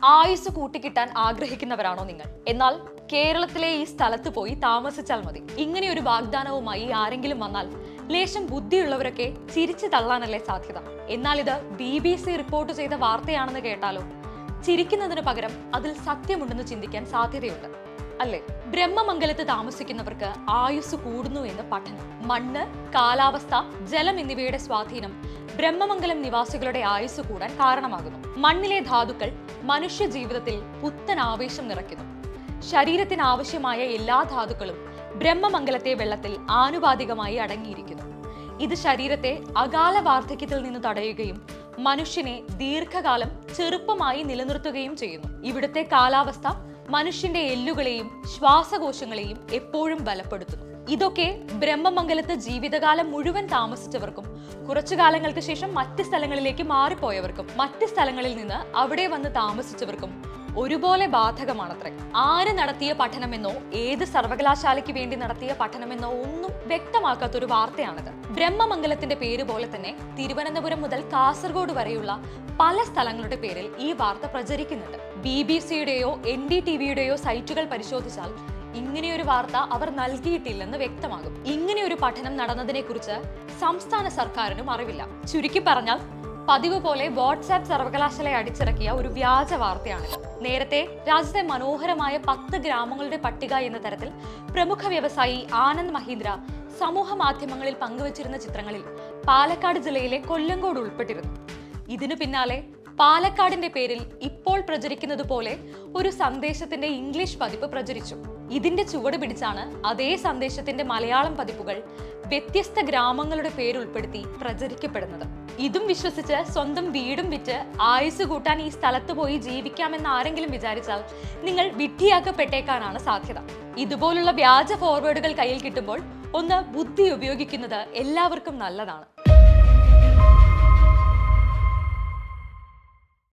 ആയുസ് കൂട്ടിക്കിട്ടാൻ ആഗ്രഹിക്കുന്നവരാണോ നിങ്ങൾ എന്നാൽ കേരളത്തിലെ ഈ സ്ഥലത്ത് പോയി താമസിച്ചാൽ മതി ഇങ്ങനെ ഒരു വാഗ്ദാനവുമായി ആരെങ്കിലും വന്നാൽ ലേശം ബുദ്ധിയുള്ളവരൊക്കെ ചിരിച്ചു തള്ളാനല്ലേ സാധ്യത എന്നാൽ ഇത് ബി ബി സി റിപ്പോർട്ട് ചെയ്ത വാർത്തയാണെന്ന് കേട്ടാലോ ചിരിക്കുന്നതിന് പകരം അതിൽ സത്യമുണ്ടെന്ന് ചിന്തിക്കാൻ സാധ്യതയുണ്ട് അല്ലേ ബ്രഹ്മമംഗലത്ത് താമസിക്കുന്നവർക്ക് ആയുസ് കൂടുന്നു എന്ന് പഠനം മണ്ണ് കാലാവസ്ഥ ജലം എന്നിവയുടെ സ്വാധീനം ബ്രഹ്മമംഗലം നിവാസികളുടെ ആയുസ് കൂടാൻ കാരണമാകുന്നു മണ്ണിലെ ധാതുക്കൾ മനുഷ്യ ജീവിതത്തിൽ പുത്തൻ ആവേശം നിറയ്ക്കുന്നു ശരീരത്തിന് ആവശ്യമായ എല്ലാ ധാതുക്കളും ബ്രഹ്മമംഗലത്തെ വെള്ളത്തിൽ ആനുപാതികമായി അടങ്ങിയിരിക്കുന്നു ഇത് ശരീരത്തെ അകാല വാർദ്ധക്യത്തിൽ നിന്ന് തടയുകയും മനുഷ്യനെ ദീർഘകാലം ചെറുപ്പമായി നിലനിർത്തുകയും ചെയ്യുന്നു ഇവിടുത്തെ കാലാവസ്ഥ മനുഷ്യന്റെ എല്ലുകളെയും ശ്വാസകോശങ്ങളെയും എപ്പോഴും ബലപ്പെടുത്തുന്നു ഇതൊക്കെ ബ്രഹ്മമംഗലത്ത് ജീവിതകാലം മുഴുവൻ താമസിച്ചവർക്കും കുറച്ചു കാലങ്ങൾക്ക് ശേഷം മറ്റ് സ്ഥലങ്ങളിലേക്ക് മാറിപ്പോയവർക്കും മറ്റ് സ്ഥലങ്ങളിൽ നിന്ന് അവിടെ വന്ന് താമസിച്ചവർക്കും ഒരുപോലെ ബാധകമാണത്രേ ആര് നടത്തിയ പഠനമെന്നോ ഏത് സർവകലാശാലയ്ക്ക് വേണ്ടി നടത്തിയ പഠനമെന്നോ ഒന്നും വ്യക്തമാക്കാത്തൊരു വാർത്തയാണിത് ബ്രഹ്മമംഗലത്തിന്റെ പേര് പോലെ തന്നെ തിരുവനന്തപുരം മുതൽ കാസർഗോഡ് വരെയുള്ള പല സ്ഥലങ്ങളുടെ പേരിൽ ഈ വാർത്ത പ്രചരിക്കുന്നുണ്ട് ബി ബി സിയുടെയോ എൻ ഡി ടി വിയുടെയോ സൈറ്റുകൾ പരിശോധിച്ചാൽ ഇങ്ങനെയൊരു വാർത്ത അവർ നൽകിയിട്ടില്ലെന്ന് വ്യക്തമാകും ഇങ്ങനെയൊരു പഠനം നടന്നതിനെ കുറിച്ച് സംസ്ഥാന സർക്കാരിനും അറിവില്ല ചുരുക്കി പറഞ്ഞാൽ പതിവ് പോലെ വാട്സാപ്പ് സർവകലാശാല അടിച്ചിറക്കിയ ഒരു വ്യാജ വാർത്തയാണിത് നേരത്തെ രാജ്യത്തെ മനോഹരമായ പത്ത് ഗ്രാമങ്ങളുടെ പട്ടിക എന്ന തരത്തിൽ പ്രമുഖ വ്യവസായി ആനന്ദ് മഹീന്ദ്ര സമൂഹ മാധ്യമങ്ങളിൽ പങ്കുവച്ചിരുന്ന ചിത്രങ്ങളിൽ പാലക്കാട് ജില്ലയിലെ കൊല്ലങ്കോട് ഉൾപ്പെട്ടിരുന്നു ഇതിനു പിന്നാലെ പാലക്കാടിന്റെ പേരിൽ ഇപ്പോൾ പ്രചരിക്കുന്നത് പോലെ ഒരു സന്ദേശത്തിന്റെ ഇംഗ്ലീഷ് പതിപ്പ് പ്രചരിച്ചു ഇതിന്റെ ചുവട് പിടിച്ചാണ് അതേ സന്ദേശത്തിന്റെ മലയാളം പതിപ്പുകൾ വ്യത്യസ്ത ഗ്രാമങ്ങളുടെ പേരുൾപ്പെടുത്തി പ്രചരിക്കപ്പെടുന്നത് ഇതും വിശ്വസിച്ച് സ്വന്തം വീടും വിറ്റ് ആയുസ് കൂട്ടാൻ ഈ സ്ഥലത്ത് പോയി ജീവിക്കാമെന്ന് ആരെങ്കിലും വിചാരിച്ചാൽ നിങ്ങൾ വിഡ്ഢിയാക്കപ്പെട്ടേക്കാനാണ് സാധ്യത ഇതുപോലുള്ള വ്യാജ ഫോർവേഡുകൾ കയ്യിൽ കിട്ടുമ്പോൾ ഒന്ന് ബുദ്ധി ഉപയോഗിക്കുന്നത് എല്ലാവർക്കും നല്ലതാണ്